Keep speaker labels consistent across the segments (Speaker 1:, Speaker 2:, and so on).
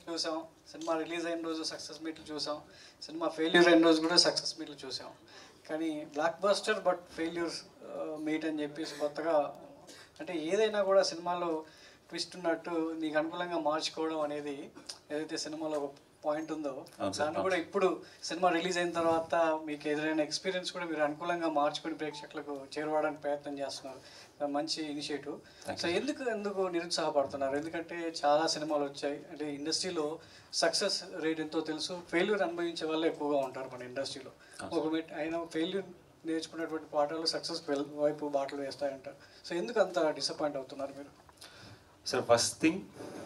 Speaker 1: చూసాం cinema release అయిన రోజు సక్సెస్ మీట్లు చూసాం సినిమా ఫెయిల్యూర్ అయిన రోజు కూడా సక్సెస్ మీట్లు చూసాం కానీ blockbuster but failure meet అని చెప్పేసి కొత్తగా అంటే ఏదైనా కూడా సినిమాలో ట్విస్ట్ ఉన్నట్టు నీకు అనుకూలంగా మార్చుకోవడం అనేది ఏదైతే సినిమాలో ఒక పాయింట్ ఉందో
Speaker 2: అవును సార్,
Speaker 1: దాన్ని కూడా ఇప్పుడు సినిమా రిలీజ్ అయిన తర్వాత మీకు ఎదురైన ఎక్స్పీరియన్స్ కూడా మీరు అనుకూలంగా మార్చుకుని ప్రేక్షకులకు చేరువడానికి ప్రయత్నం చేస్తున్నారు అది మంచి ఇనిషియేటివ్ సో ఎందుకు ఎందుకు నిరుత్సాహపడుతున్నారు ఎందుకంటే చాలా సినిమాలు వచ్చాయి అంటే ఇండస్ట్రీలో సక్సెస్ రేట్ ఎంతో తెలుసు ఫెయిల్యూర్ అనుభవించే వాళ్ళే ఎక్కువగా ఉంటారు మన ఇండస్ట్రీలో ఒక మెట్ అయినా ఫెయిల్యూర్ నేర్చుకున్నటువంటి పాటలు సక్సెస్ వైపు బాటలు వేస్తాయంటారు సో ఎందుకు అంత డిసప్పాయింట్ అవుతున్నారు మీరు
Speaker 2: సార్ ఫస్ట్ థింగ్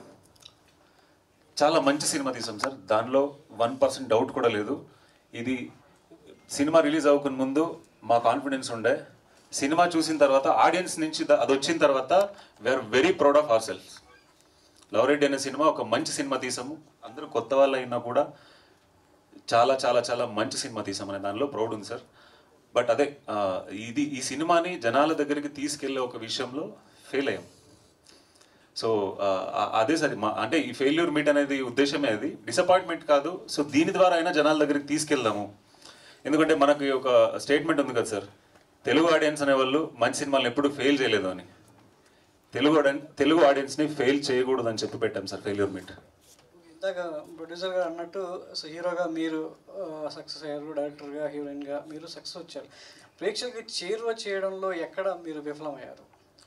Speaker 2: చాలా మంచి సినిమా తీసాం సార్ దానిలో వన్ పర్సెంట్ డౌట్ కూడా లేదు ఇది సినిమా రిలీజ్ అవ్వకుండా ముందు మా కాన్ఫిడెన్స్ ఉండే సినిమా చూసిన తర్వాత ఆడియన్స్ నుంచి ద- అది వచ్చిన తర్వాత we're very proud of our self love Reddy అనే సినిమా ఒక మంచి సినిమా తీసాము అందరూ కొత్త వాళ్ళు అయినా కూడా చాలా చాలా చాలా మంచి సినిమా తీసామనే దానిలో ప్రౌడ్ ఉంది సార్ బట్ అదే ఆ, ఇది ఈ సినిమాని జనాల దగ్గరికి తీసుకెళ్లే ఒక విషయంలో ఫెయిల్ అయ్యాం సో ఆ, ఆ- అదే సరే మా అంటే ఈ ఫెయిల్యూర్ మీట్ అనేది ఉద్దేశమే అది డిసప్పాయింట్మెంట్ కాదు సో దీని ద్వారా అయినా జనాల దగ్గరికి తీసుకెళ్దాము ఎందుకంటే మనకి ఒక స్టేట్మెంట్ ఉంది కదా సార్ తెలుగు ఆడియన్స్ అనేవాళ్ళు మంచి సినిమాలను ఎప్పుడు ఫెయిల్ చేయలేదు అని తెలుగు ఆడియన్ తెలుగు ఆడియన్స్ని ఫెయిల్ చేయకూడదు అని చెప్పి పెట్టాం సార్ ఫెయిల్యూర్ మీట్
Speaker 1: ఇందాక ప్రొడ్యూసర్ గారు అన్నట్టు సో హీరోగా మీరు సక్సెస్ అయ్యారు డైరెక్టర్గా హీరోయిన్గా మీరు సక్సెస్ వచ్చారు ప్రేక్షకులకి చేరువ చేయడంలో ఎక్కడ మీరు విఫలమయ్యారు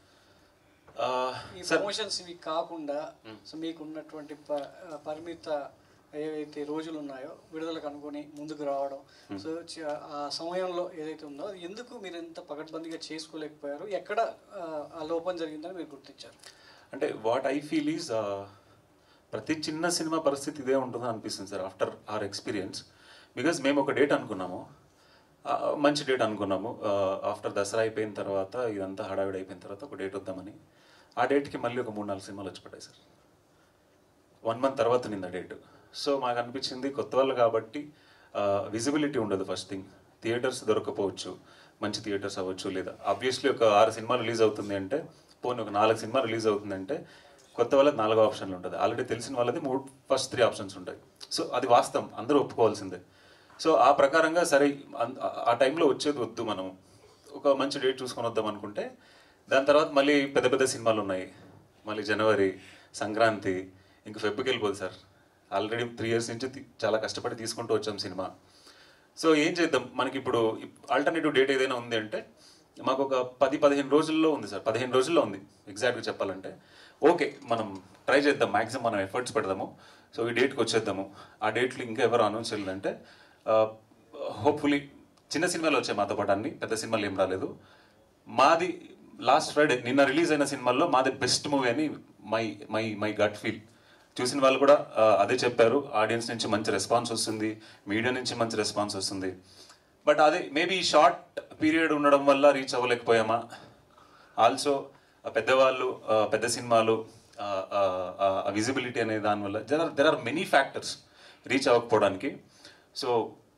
Speaker 2: ఆ,
Speaker 1: ఈ
Speaker 2: సార్
Speaker 1: ప్రమోషన్స్ ఇవి కాకుండా సో మీకు ఉన్నటువంటి ప- పరిమిత ఏవైతే రోజులు ఉన్నాయో విడుదలకు అనుకుని ముందుకు రావడం సో చ- ఆ సమయంలో ఏదైతే ఉందో అది ఎందుకు మీరు ఎంత పకడ్బందీగా చేసుకోలేకపోయారు ఎక్కడ ఆ, ఆ లోపం జరిగిందని మీరు గుర్తించారు
Speaker 2: అంటే వాట్ ఐ ఫీల్ ఈజ్ ప్రతి చిన్న సినిమా పరిస్థితి ఇదే ఉంటుందని అనిపిస్తుంది sir after our experience because మేము ఒక డేట్ అనుకున్నాము ఆ, మంచి డేట్ అనుకున్నాము ఆఫ్టర్ దసరా అయిపోయిన తర్వాత ఇదంతా హడావిడి అయిపోయిన తర్వాత ఒక డేట్ వద్దామని ఆ డేట్కి మళ్ళీ ఒక మూడు నాలుగు సినిమాలు వచ్చి పడ్డాయి సార్ వన్ మంత్ తర్వాత నిన్న డేట్ సో మాకు అనిపించింది కొత్త వాళ్ళు కాబట్టి విజిబిలిటీ ఉండదు ఫస్ట్ థింగ్ థియేటర్స్ దొరకపోవచ్చు మంచి థియేటర్స్ అవ్వచ్చు లేదా ఆబ్వియస్లీ ఒక ఆరు సినిమా రిలీజ్ అవుతుంది అంటే పోనీ ఒక నాలుగు సినిమా రిలీజ్ అవుతుందంటే కొత్త వాళ్ళకి నాలుగో ఆప్షన్లు ఉంటుంది ఆల్రెడీ తెలిసిన వాళ్ళది మూడు ఫస్ట్ త్రీ ఆప్షన్స్ ఉంటాయి సో అది వాస్తవం అందరూ ఒప్పుకోవాల్సిందే సో ఆ ప్రకారంగా సరే అన్- ఆ టైంలో వచ్చేది వద్దు మనం ఒక మంచి డేట్ చూసుకొని వద్దాం అనుకుంటే దాని తర్వాత మళ్ళీ పెద్ద పెద్ద సినిమాలు ఉన్నాయి మళ్ళీ జనవరి సంక్రాంతి ఇంక ఫెబ్కి వెళ్ళిపోదు సార్ ఆల్రెడీ త్రీ ఇయర్స్ నుంచి తీ- చాలా కష్టపడి తీసుకుంటూ వచ్చాం సినిమా సో ఏం చేద్దాం మనకి ఇప్పుడు ఆల్టర్నేటివ్ డేట్ ఏదైనా ఉంది అంటే మాకు ఒక పది పదిహేను రోజుల్లో ఉంది సార్ పదిహేను రోజుల్లో ఉంది ఎగ్జాక్ట్గా చెప్పాలంటే ఓకే మనం ట్రై చేద్దాం మ్యాక్సిమం మనం ఎఫర్ట్స్ పెడదాము సో ఈ డేట్కి వచ్చేద్దాము ఆ డేట్లు ఇంకా ఎవరు అనౌన్స్ చేయలేదంటే హోప్ఫుల్లీ చిన్న సినిమాలు వచ్చాయి మాతో పాటు అన్ని పెద్ద సినిమాలు ఏం రాలేదు మాది లాస్ట్ ఫ్రైడే నిన్న రిలీజ్ అయిన సినిమాల్లో మాది బెస్ట్ మూవీ అని my my my gut feel చూసిన వాళ్ళు కూడా ఆ, అదే చెప్పారు ఆడియన్స్ నుంచి మంచి రెస్పాన్స్ వస్తుంది మీడియా నుంచి మంచి రెస్పాన్స్ వస్తుంది బట్ అదే మేబీ షార్ట్ పీరియడ్ ఉండడం వల్ల రీచ్ అవ్వలేకపోయామా ఆల్సో పెద్దవాళ్ళు ఆ, పెద్ద సినిమాలు విజిబిలిటీ అనే దానివల్ల there are there are many factors reach అవ్వకపోవడానికి సో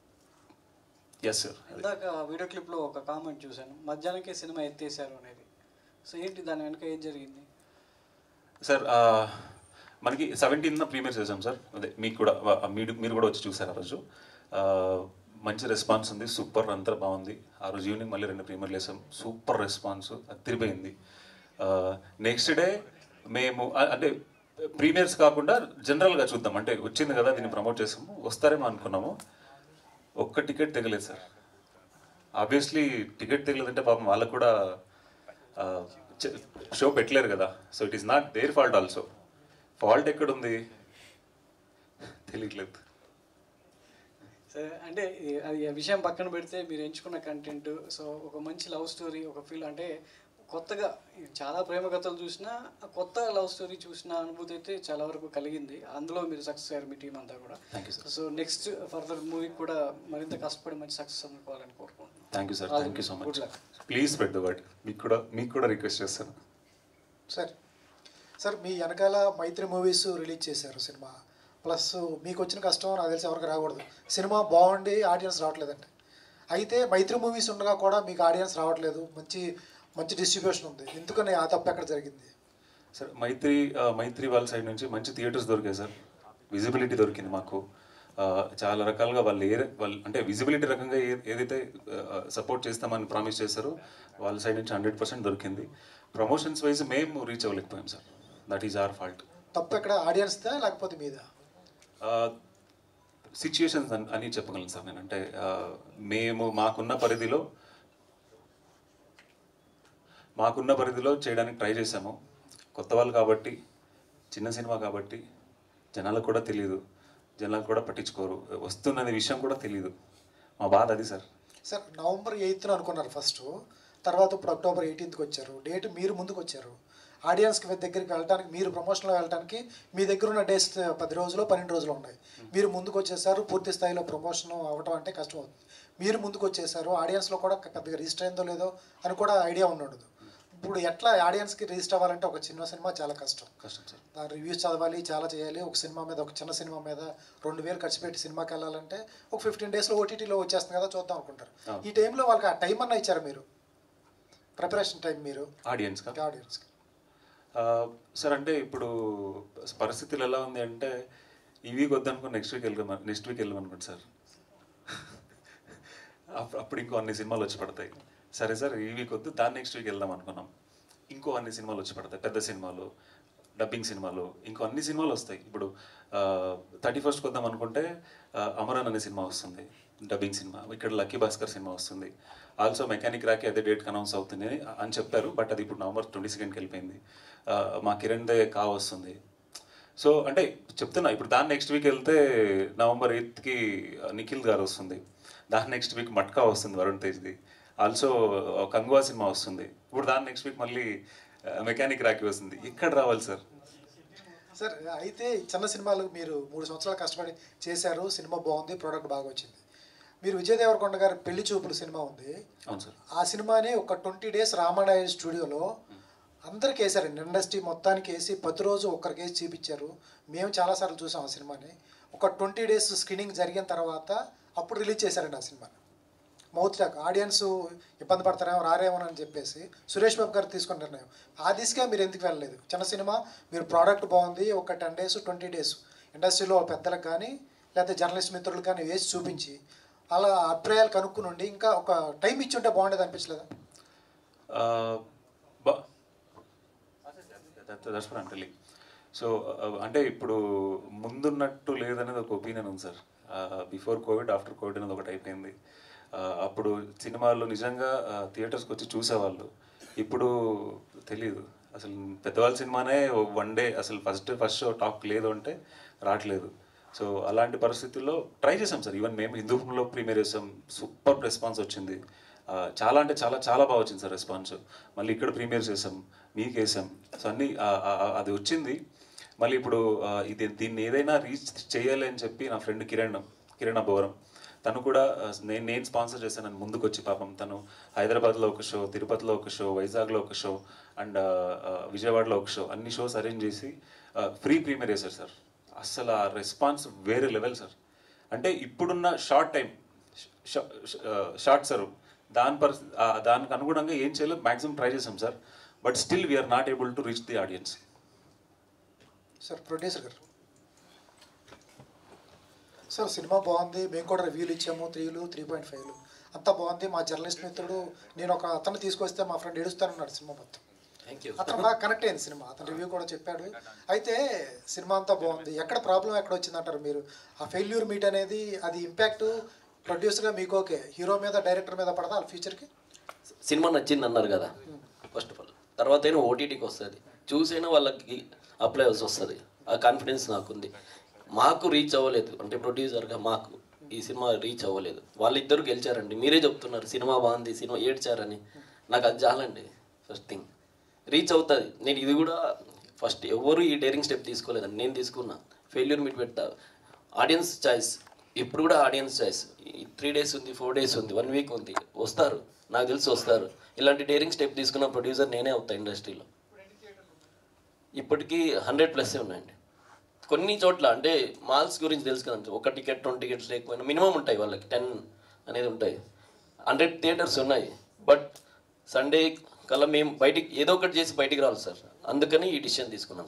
Speaker 2: ఎస్ సార్
Speaker 1: ఇందాక వీడియో క్లిప్లో ఒక కామెంట్ చూశాను మధ్యాహ్నంకే సినిమా ఎత్తేసారు అనేది సో ఏంటి దాని వెనక ఏం జరిగింది
Speaker 2: సార్ ఆ, మనకి సెవెంటీన్ ప్రీమియర్ చేసాం సార్ అదే మీకు కూడా ఆ, మీరు మీరు కూడా వచ్చి చూసారు ఆ రోజు ఆ, మంచి రెస్పాన్స్ ఉంది సూపర్ అంతా బాగుంది ఆ రోజు ఈవినింగ్ మళ్ళీ రెండు ప్రీమియర్ వేసాం సూపర్ రెస్పాన్స్ అదిరిపోయింది నెక్స్ట్ డే మేము ఆ- అంటే ప్రీమియర్స్ కాకుండా జనరల్గా చూద్దాం అంటే వచ్చింది కదా దీన్ని ప్రమోట్ చేసాము వస్తారేమో అనుకున్నాము ఒక్క టికెట్ తెగలేదు సార్ ఆబ్వియస్లీ టికెట్ తెగలేదంటే పాపం వాళ్ళకు కూడా షో పెట్టలేరు కదా so it is not their fault also fault ఎక్కడుంది తెలియట్లేదు
Speaker 1: సరే అంటే ఈ- అది ఆ విషయం పక్కన పెడితే మీరు ఎంచుకున్న కంటెంట్ సో ఒక మంచి లవ్ స్టోరీ ఒక ఫీల్ అంటే కొత్తగా చాలా ప్రేమ కథలు చూసినా ఆ కొత్త లవ్ స్టోరీ చూసిన అనుభూతి అయితే చాలా వరకు కలిగింది అందులో మీరు సక్సెస్ అయ్యారు మీ టీం అంతా కూడా
Speaker 2: thank you sir
Speaker 1: so next further మూవీకి కూడా మరింత కష్టపడి మంచి సక్సెస్ అందుకోవాలని కోరుకుంటున్నాను
Speaker 2: thank you sir
Speaker 1: All the
Speaker 2: thank you so
Speaker 1: best.
Speaker 2: Much
Speaker 1: Good luck.
Speaker 2: Please spread the word మీకు కూడా మీకు కూడా రిక్వెస్ట్ చేస్తాను
Speaker 3: సార్ సార్ మీ వెనకాల మైత్రి మూవీస్ రిలీజ్ చేశారు సినిమా ప్లస్ మీకు వచ్చిన కష్టం నాకు తెలిసి ఎవరికి రాకూడదు సినిమా బాగుండి ఆడియన్స్ రావట్లేదండి అయితే మైత్రి మూవీస్ ఉండగా కూడా మీకు ఆడియన్స్ రావట్లేదు మంచి మంచి డిస్ట్రిబ్యూషన్ ఉంది ఎందుకని ఆ తప్పు ఎక్కడ జరిగింది
Speaker 2: సార్ మైత్రి ఆ, మైత్రి వాళ్ళ సైడ్ నుంచి మంచి థియేటర్స్ దొరికాయి సార్ విజిబిలిటీ దొరికింది మాకు ఆ, చాలా రకాలుగా వాళ్ళు ఏ వాళ్ళు అంటే విజిబిలిటీ రకంగా ఏ ఏదైతే సపోర్ట్ చేస్తామని ప్రామిస్ చేశారో వాళ్ళ సైడ్ నుంచి హండ్రెడ్ పర్సెంట్ దొరికింది ప్రమోషన్స్ వైజ్ మేము రీచ్ అవ్వలేకపోయాం sir that is our fault
Speaker 3: తప్పు ఎక్కడ ఆడియన్స్దా లేకపోతే మీదా
Speaker 2: సిచ్యుయేషన్స్ అని చెప్పగలను సార్ నేను అంటే ఆ, మేము మాకున్న పరిధిలో మాకున్న పరిధిలో చేయడానికి ట్రై చేశాము కొత్త వాళ్ళు కాబట్టి చిన్న సినిమా కాబట్టి జనాలకు కూడా తెలియదు జనాలకు కూడా పట్టించుకోరు వస్తున్నది విషయం కూడా తెలియదు మా బాధ అది సార్
Speaker 3: సార్ నవంబర్ ఎయిత్న అనుకున్నారు ఫస్ట్ తర్వాత ఇప్పుడు అక్టోబర్ ఎయిటీన్త్కి వచ్చారు డేట్ మీరు ముందుకు వచ్చారు ఆడియన్స్కి దగ్గరికి వెళ్ళడానికి మీరు ప్రమోషన్లో వెళ్ళడానికి మీ దగ్గర ఉన్న డేస్ పది రోజులు పన్నెండు రోజులు ఉన్నాయి మీరు ముందుకు వచ్చేసారు పూర్తి స్థాయిలో ప్రమోషన్ అవ్వటం అంటే కష్టం అవుతుంది మీరు ముందుకు వచ్చేసారు ఆడియన్స్లో కూడా పెద్దగా రిజిస్టర్ అయిందో లేదో అని కూడా ఐడియా ఉండదు ఇప్పుడు ఎట్లా ఆడియన్స్కి రిజిస్టర్ అవ్వాలంటే ఒక చిన్న సినిమా చాలా కష్టం
Speaker 2: కష్టం సార్
Speaker 3: దాని రివ్యూస్ చదవాలి చాలా చేయాలి ఒక సినిమా మీద ఒక చిన్న సినిమా మీద రెండు వేలు ఖర్చు పెట్టి సినిమాకి వెళ్ళాలంటే ఒక ఫిఫ్టీన్ డేస్లో ఓటీటీలో వచ్చేస్తుంది కదా చూద్దాం అనుకుంటారు
Speaker 2: అవును.
Speaker 3: ఈ టైంలో వాళ్ళకి ఆ టైం అన్న ఇచ్చారు మీరు ప్రిపరేషన్ టైం మీరు
Speaker 2: ఆడియన్స్ కా
Speaker 3: ఆడియన్స్కి
Speaker 2: ఆ, సార్ అంటే ఇప్పుడు పరిస్థితులు ఎలా ఉంది అంటే ఈ వీక్ వద్దనుకో నెక్స్ట్ వీక్ వెళ్ళాం నెక్స్ట్ వీక్ వెళ్ళాం అనుకోండి సార్ అప్పుడు అప్పుడు ఇంకో అన్ని సినిమాలు వచ్చి పడతాయి సరే సార్ ఈ వీక్ వద్దు దాని నెక్స్ట్ వీక్ వెళ్దాం అనుకున్నాం ఇంకో అన్ని సినిమాలు వచ్చి పడతాయి పెద్ద సినిమాలు డబ్బింగ్ సినిమాలు ఇంకో అన్ని సినిమాలు వస్తాయి ఇప్పుడు థర్టీ ఫస్ట్కి వద్దాం అనుకుంటే ఆ, అమరన్ అనే సినిమా వస్తుంది డబ్బింగ్ సినిమా ఇక్కడ లక్కీ భాస్కర్ సినిమా వస్తుంది ఆల్సో మెకానిక్ రాకి అదే డేట్కి అనౌన్స్ అవుతుంది అని అని చెప్పారు బట్ అది ఇప్పుడు నవంబర్ ట్వంటీ సెకండ్కి వెళ్ళిపోయింది ఆ, మా కిరణ్ దే కా వస్తుంది సో అంటే చెప్తున్నా ఇప్పుడు దాని నెక్స్ట్ వీక్ వెళ్తే నవంబర్ ఎయిత్కి నిఖిల్ గారు వస్తుంది దాని నెక్స్ట్ వీక్ మట్కా వస్తుంది వరుణ్ తేజ్ది ఆల్సో కంగువా సినిమా వస్తుంది ఇప్పుడు దాని నెక్స్ట్ వీక్ మళ్ళీ మెకానిక్ రాకి వస్తుంది ఇక్కడ రావాలి సార్
Speaker 3: సార్ అయితే ఈ చిన్న సినిమాలు మీరు మూడు సంవత్సరాలు కష్టపడి చేశారు సినిమా బాగుంది ప్రోడక్ట్ బాగా వచ్చింది మీరు విజయ్ దేవరకొండ గారి పెళ్లి చూపులు సినిమా ఉంది
Speaker 2: అవును సార్
Speaker 3: ఆ సినిమాని ఒక ట్వంటీ డేస్ రామానాయ స్టూడియోలో అందరికి వేసారండి ఇండస్ట్రీ మొత్తానికి వేసి ప్రతి రోజు ఒక్కరికి వేసి చూపించారు మేము చాలాసార్లు చూసాం ఆ సినిమాని ఒక ట్వంటీ డేస్ స్క్రీనింగ్ జరిగిన తర్వాత అప్పుడు రిలీజ్ చేశారండి ఆ సినిమాని మౌత్ టాక్ ఆడియన్స్ ఇబ్బంది పడతారేమో రారేమో అని చెప్పేసి సురేష్ బాబు గారు తీసుకున్న నిర్ణయం ఆ దిశగా మీరు ఎందుకు వెళ్ళలేదు చిన్న సినిమా మీరు ప్రోడక్ట్ బాగుంది ఒక టెన్ డేస్ ట్వంటీ డేస్ ఇండస్ట్రీలో పెద్దలకు కానీ లేకపోతే జర్నలిస్ట్ మిత్రులకు కానీ వేసి చూపించి అలా అభిప్రాయాలు కనుక్కుని ఉండి ఇంకా ఒక టైం ఇచ్చి ఉంటే బాగుండేది అనిపించలేదా
Speaker 2: దట్స్ వన్ టెలింగ్ సో అంటే ఇప్పుడు ముందున్నట్టు లేదనేది ఒక ఒపీనియన్ ఉంది sir before Covid after Covid అనేది ఒకటి అయిపోయింది Uh, అప్పుడు సినిమాలు నిజంగా థియేటర్స్కి వచ్చి చూసేవాళ్ళు ఇప్పుడు తెలియదు అసలు పెద్దవాళ్ళ సినిమానే వన్ డే అసలు ఫస్ట్ ఫస్ట్ షో టాక్ లేదు అంటే రావట్లేదు సో అలాంటి పరిస్థితుల్లో ట్రై చేసాం సార్ ఈవెన్ మేము హిందూపురంలో ప్రీమియర్ చేసాం సూపర్ రెస్పాన్స్ వచ్చింది ఆ, చాలా అంటే చాలా చాలా బాగా వచ్చింది సార్ రెస్పాన్స్ మళ్ళీ ఇక్కడ ప్రీమియర్ చేసాం మీకు వేసాం సో అన్నీ ఆ, ఆ, ఆ, అది వచ్చింది మళ్ళీ ఇప్పుడు ఆ, ఇది దీన్ని ఏదైనా రీచ్ చేయాలి అని చెప్పి నా ఫ్రెండ్ కిరణ్ కిరణ్ అబ్బవరం తను కూడా ఆ, నేను నేను స్పాన్సర్ చేశాను ముందుకు వచ్చి పాపం తను హైదరాబాద్లో ఒక షో తిరుపతిలో ఒక షో వైజాగ్లో ఒక షో అండ్ విజయవాడలో ఒక షో అన్ని షోస్ అరేంజ్ చేసి ఫ్రీ ప్రీమియర్ చేశారు సార్ అసలు ఆ రెస్పాన్స్ వేరే లెవెల్ సార్ అంటే ఇప్పుడున్న షార్ట్ టైం షార్ట్ సార్ దాని పరి ఆ, దానికి అనుగుణంగా ఏం చేయాలో మ్యాక్సిమం ట్రై చేసాం sir but still we're not able to reach the audience
Speaker 3: sir producer గారు సార్ సినిమా బాగుంది మేము కూడా రివ్యూలు ఇచ్చాము త్రీలు త్రీ పాయింట్ ఫైవ్లు అంతా బాగుంది మా జర్నలిస్ట్ మిత్రుడు నేను ఒక అతను తీసుకొస్తే మా ఫ్రెండ్ ఏడుస్తానన్నాడు సినిమా మొత్తం
Speaker 4: థ్యాంక్ యూ
Speaker 3: అతను బాగా కనెక్ట్ అయింది సినిమా అతను రివ్యూ కూడా చెప్పాడు అయితే సినిమా అంతా బాగుంది ఎక్కడ ప్రాబ్లం ఎక్కడ వచ్చిందంటారు మీరు ఆ ఫెయిల్యూర్ మీట్ అనేది అది ఇంపాక్ట్ ప్రొడ్యూసర్గా మీకు ఓకే హీరో మీద డైరెక్టర్ మీద పడదా వాళ్ళ ఫ్యూచర్కి
Speaker 4: సినిమా నచ్చింది అన్నారు కదా ఫస్ట్ ఆఫ్ ఆల్ తర్వాత అయినా ఓటీటీకి వస్తుంది చూసైనా వాళ్ళకి అప్లై అవ్వాల్సి వస్తుంది ఆ కాన్ఫిడెన్స్ నాకుంది మాకు రీచ్ అవ్వలేదు అంటే ప్రొడ్యూసర్గా మాకు ఈ సినిమా రీచ్ అవ్వలేదు వాళ్ళిద్దరు గెలిచారండి మీరే చెప్తున్నారు సినిమా బాగుంది సినిమా ఏడ్చారని నాకు అది చాలండి ఫస్ట్ థింగ్ రీచ్ అవుతుంది నేను ఇది కూడా ఫస్ట్ ఎవరు ఈ డేరింగ్ స్టెప్ తీసుకోలేదండి నేను తీసుకున్నా ఫెయిల్యూర్ మీట్ పెడతా ఆడియన్స్ చాయిస్ ఇప్పుడు కూడా ఆడియన్స్ చాయిస్ త్రీ డేస్ ఉంది ఫోర్ డేస్ ఉంది వన్ వీక్ ఉంది వస్తారు నాకు తెలిసి వస్తారు ఇలాంటి డేరింగ్ స్టెప్ తీసుకున్న ప్రొడ్యూసర్ నేనే అవుతా ఇండస్ట్రీలో ఇప్పటికీ హండ్రెడ్ ప్లస్ ఉన్నాయండి కొన్ని చోట్ల అంటే మాల్స్ గురించి తెలుసు కదండి ఒక టికెట్ రెండు టికెట్స్ లేకపోయినా మినిమం ఉంటాయి వాళ్ళకి టెన్ అనేది ఉంటాయి హండ్రెడ్ థియేటర్స్ ఉన్నాయి బట్ సండే కల్లా మేము బయటికి ఏదో ఒకటి చేసి బయటికి రావాలి సార్ అందుకని ఈ డిసిషన్ తీసుకున్నాం సార్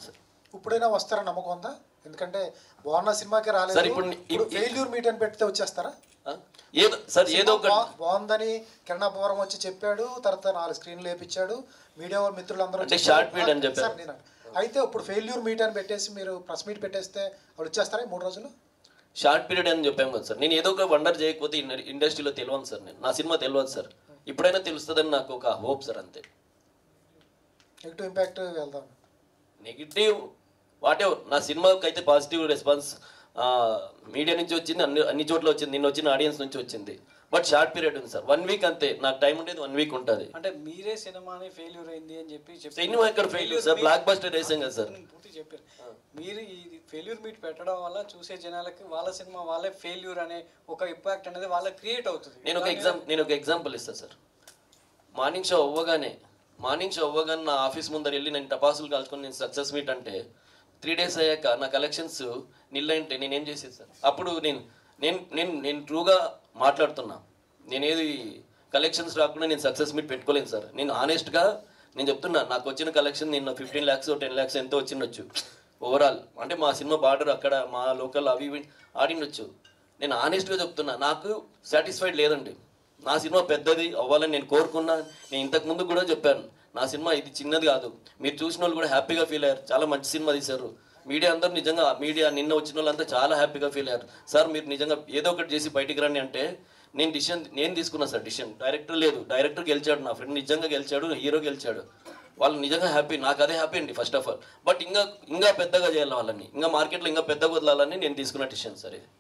Speaker 3: ఇప్పుడైనా వస్తారని నమ్మకం ఉందా ఎందుకంటే బాగున్న సినిమాకి రాలేదు
Speaker 4: సార్, ఇప్పుడు ని-
Speaker 3: ఇప్పుడు ఫెయిల్యూర్ మీట్ అని పెడితే వచ్చేస్తారా
Speaker 4: ఆ? ఏదో సార్ ఏదో ఒక
Speaker 3: బా- బాగుందని కిరణాపురం వచ్చి చెప్పాడు తర్వాత నాలుగు స్క్రీన్లు వేపించాడు మీడియా వాళ్ళ మిత్రులందరూ
Speaker 4: అంటే
Speaker 3: వచ్చి
Speaker 4: short
Speaker 3: చెప్పారు.
Speaker 4: meet అని చెప్పారు.
Speaker 3: సార్, నేను అయితే ఇప్పుడు ఫెయిల్యూర్ మీట్ అని పెట్టేసి మీరు ప్రెస్ మీట్ పెట్టేస్తే వాళ్ళు వచ్చేస్తారా ఈ మూడు రోజులు
Speaker 4: షార్ట్ పీరియడ్ అని చెప్పాము కదా సార్ నేను ఏదో ఒక వండర్ చేయకపోతే ఇన్- ఇండస్ట్రీలో తెలియదు సార్ నేను నా సినిమా తెలియదు సార్ ఇప్పుడైనా తెలుస్తుందని నాకు ఒక హోప్ సార్ అంతే
Speaker 3: నెగిటివ్ ఇంపాక్ట్ వెళ్దాం
Speaker 4: నెగిటివ్ వాట్ ఎవర్ నా సినిమాకి అయితే పాజిటివ్ రెస్పాన్స్ మీడియా నుంచి వచ్చింది అన్ని అన్ని చోట్ల వచ్చింది నిన్న వచ్చిన ఆడియన్స్ నుంచి వచ్చింది బట్ షార్ట్ పీరియడ్ ఉంది సార్ వన్ వీక్ అంతే నాకు టైం ఉండేది వన్ వీక్ ఉంటుంది
Speaker 1: అంటే మీరే సినిమాని ఫెయిల్యూర్ అయింది అని చెప్పి చెప్పి-
Speaker 4: సినిమా ఎక్కడ failure సార్? Blockbuster వేసాం కదా సార్.
Speaker 1: నేను పూర్తి చెప్పారు మీరు ఈ ఫెయిల్యూర్ మీట్ పెట్టడం వల్ల చూసే జనాలకి వాళ్ళ సినిమా వాళ్ళే ఫెయిల్యూర్ అనే ఒక ఇంపాక్ట్ అనేది వాళ్ళకి క్రియేట్ అవుతుంది
Speaker 4: నేను ఒక ఎగ్జామ్ నేను ఒక ఎగ్జాంపుల్ ఇస్తాను సార్ మార్నింగ్ షో అవ్వగానే మార్నింగ్ షో అవ్వగానే నా ఆఫీస్ ముందర వెళ్ళి నేను టపాసులు కాల్చుకొని నేను సక్సెస్ మీట్ అంటే త్రీ డేస్ అయ్యాక నా కలెక్షన్స్ నిల్లంటే నేను ఏం చేసేది సార్ అప్పుడు నేను నేను నేను నేను ట్రూగా మాట్లాడుతున్నా నేనేది కలెక్షన్స్ రాకుండా నేను సక్సెస్ మీట్ పెట్టుకోలేను సార్ నేను ఆనెస్ట్గా నేను చెప్తున్నా నాకు వచ్చిన కలెక్షన్ నిన్న ఫిఫ్టీన్ ల్యాక్స్ టెన్ ల్యాక్స్ ఎంతో వచ్చిండొచ్చు ఓవరాల్ అంటే మా సినిమా బార్డర్ అక్కడ మా లోకల్ అవి ఇవి ఆడిండొచ్చు నేను ఆనెస్ట్గా చెప్తున్నా నాకు సాటిస్ఫైడ్ లేదండి నా సినిమా పెద్దది అవ్వాలని నేను కోరుకున్నా నేను ఇంతకు ముందు కూడా చెప్పాను నా సినిమా ఇది చిన్నది కాదు మీరు చూసిన వాళ్ళు కూడా హ్యాపీగా ఫీల్ అయ్యారు చాలా మంచి సినిమా తీశారు మీడియా అందరూ నిజంగా మీడియా నిన్న వచ్చిన వాళ్ళంతా చాలా హ్యాపీగా ఫీల్ అయ్యారు సార్ మీరు నిజంగా ఏదో ఒకటి చేసి బయటికి రండి అంటే నేను డిసిషన్ నేను తీసుకున్నా సార్ డిసిషన్ డైరెక్టర్ లేదు డైరెక్టర్ గెలిచాడు నా ఫ్రెండ్ నిజంగా గెలిచాడు హీరో గెలిచాడు వాళ్ళు నిజంగా హ్యాపీ నాకు అదే హ్యాపీ అండి ఫస్ట్ ఆఫ్ ఆల్ బట్ ఇంకా ఇంకా పెద్దగా చేయాలి వాళ్ళని ఇంకా మార్కెట్లో ఇంకా పెద్దగా వదలాలని నేను తీసుకున్న డిసిషన్ సార్ ఇది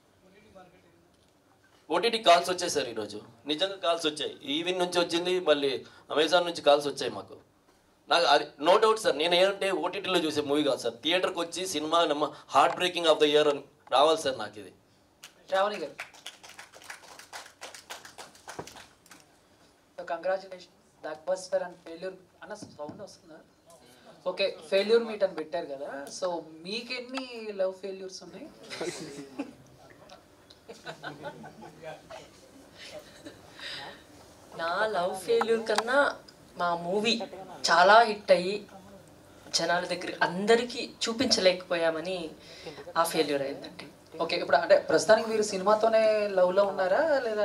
Speaker 4: ఓటీటీ కాల్స్ వచ్చాయి సార్ ఈరోజు నిజంగా కాల్స్ వచ్చాయి ఈవిన్ నుంచి వచ్చింది మళ్ళీ అమెజాన్ నుంచి కాల్స్ వచ్చాయి మాకు నాకు అది నో డౌట్ సార్ నేను ఏంటంటే ఓటీటీలో చూసే మూవీ కాదు సార్ థియేటర్కి వచ్చి సినిమా నమ్మ heart breaking of the year అని రావాలి సార్ నాకు ఇది
Speaker 5: శ్రావణి గారు congratulation blockbuster and failure అన్న సౌండ్ వస్తుందా ఓకే ఫెయిల్యూర్ మీట్ అని పెట్టారు కదా సో మీకెన్ని లవ్ ఫెయిల్యూర్స్ ఉన్నాయి
Speaker 6: నా లవ్ ఫెయిల్యూర్ కన్నా మా మూవీ చాలా హిట్ అయ్యి జనాల దగ్గర అందరికీ చూపించలేకపోయామని ఆ ఫెయిల్యూర్ అయిందండి
Speaker 5: ఓకే ఇప్పుడు అంటే ప్రస్తుతానికి మీరు సినిమాతోనే లవ్ లో ఉన్నారా లేదా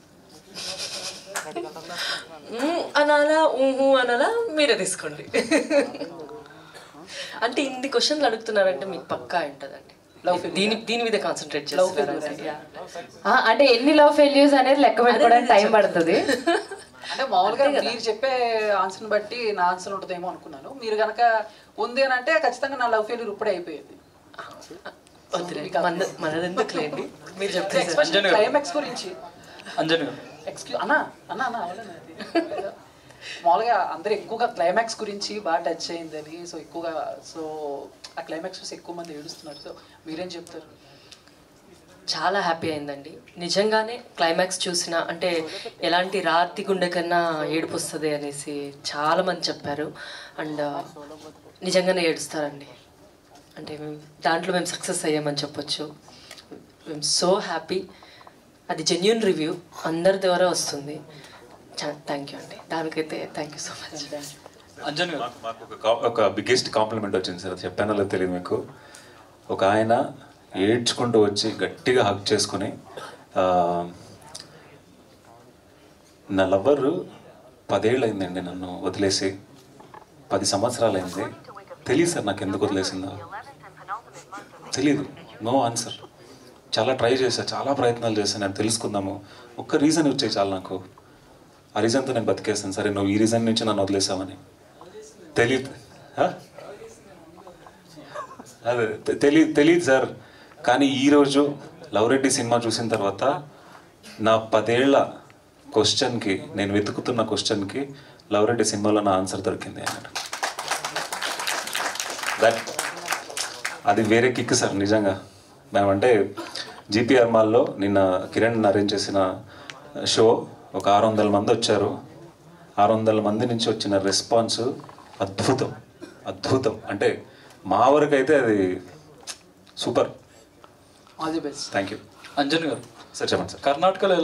Speaker 6: మ్మ్ అనాలా ఊహు అనాలా మీరే తీసుకోండి అంటే ఇన్ని క్వశ్చన్లు అడుగుతున్నారంటే మీకు పక్కా ఉంటుందండి లవ్ దీని దీని మీద కాన్సన్ట్రేట్ చేస్తున్నారు
Speaker 7: ఆ, అంటే ఎన్ని లవ్ ఫెయిల్యూర్స్ అనేది లెక్క పెట్టుకోవడానికి టైం పడుతుంది
Speaker 5: అంటే మామూలుగా మీరు చెప్పే ఆన్సర్ని బట్టి నా ఆన్సర్ ఉంటుందేమో అనుకున్నాను మీరు కనుక ఉంది అని అంటే ఖచ్చితంగా నా లవ్ ఫెయిల్యూర్ ఇప్పుడే అయిపోయేది
Speaker 6: మన మనదెందుకు లేండి మీరు చెప్తే
Speaker 5: ఎక్స్ప్రెషన్ క్లైమాక్స్ గురించి
Speaker 1: అంజన్ గారు
Speaker 5: ఎక్స్క్యూ అన్న అన్న అన్న అవలేనా అది? మామూలుగా అందరు ఎక్కువగా క్లైమాక్స్ గురించి బాగా టచ్ అయిందని సో ఎక్కువగా సో ఆ క్లైమాక్స్ చూసి ఎక్కువ మంది ఏడుస్తున్నారు సో మీరేం చెప్తారు
Speaker 6: చాలా హ్యాపీ అయిందండి నిజంగానే క్లైమాక్స్ చూసిన అంటే ఎలాంటి రాతి గుండె కన్నా ఏడుపు వస్తుంది అనేసి చాలా మంది చెప్పారు అండ్ నిజంగానే ఏడుస్తారండి అంటే మేము దాంట్లో మేము సక్సెస్ అయ్యామని చెప్పొచ్చు మేము సో హ్యాపీ అది జెన్యున్ రివ్యూ అందరి ద్వారా వస్తుంది థ్యాంక్ యూ అండి దానికైతే thank you so much
Speaker 1: Anjan గారు
Speaker 2: మాకు మాకు ఒక కా- ఒక బిగ్గెస్ట్ కాంప్లిమెంట్ వచ్చింది సార్ అది చెప్పానో లేదో తెలియదు మీకు ఒక ఆయన ఏడ్చుకుంటూ వచ్చి గట్టిగా హక్ చేసుకుని ఆ, నా లవ్వర్ పదేళ్ళు అయిందండి నన్ను వదిలేసి పది సంవత్సరాలు అయింది తెలియదు సార్ నాకు ఎందుకు వదిలేసిందో తెలీదు నో ఆన్సర్ చాలా ట్రై చేశా చాలా ప్రయత్నాలు చేశాను నేను తెలుసుకుందాము ఒక్క రీజన్ వచ్చాయి చాలు నాకు ఆ రీజన్తో నేను బతికేస్తాను సరే నువ్వు ఈ రీజన్ నుంచి నన్ను వదిలేసావని తెలియదు హ? అదే తె- తెలి తెలియదు సార్ కానీ ఈరోజు లవ్ రెడ్డి సినిమా చూసిన తర్వాత నా పదేళ్ల క్వశ్చన్కి నేను వెతుకుతున్న క్వశ్చన్కి లవ్ రెడ్డి సినిమాలో నా ఆన్సర్ దొరికింది అన్నాడు దట్ అది వేరే కిక్ సార్ నిజంగా మేమంటే జీపీఆర్ మాల్లో నిన్న కిరణ్ అరేంజ్ చేసిన షో ఒక ఆరు వందల మంది వచ్చారు ఆరు వందల మంది నుంచి వచ్చిన రెస్పాన్స్ అద్భుతం అద్భుతం అంటే మా వరకు అయితే అది super
Speaker 5: all the best
Speaker 2: thank you
Speaker 1: Anjan గారు
Speaker 2: సార్ చెప్పండి సార్
Speaker 1: కర్ణాటకలో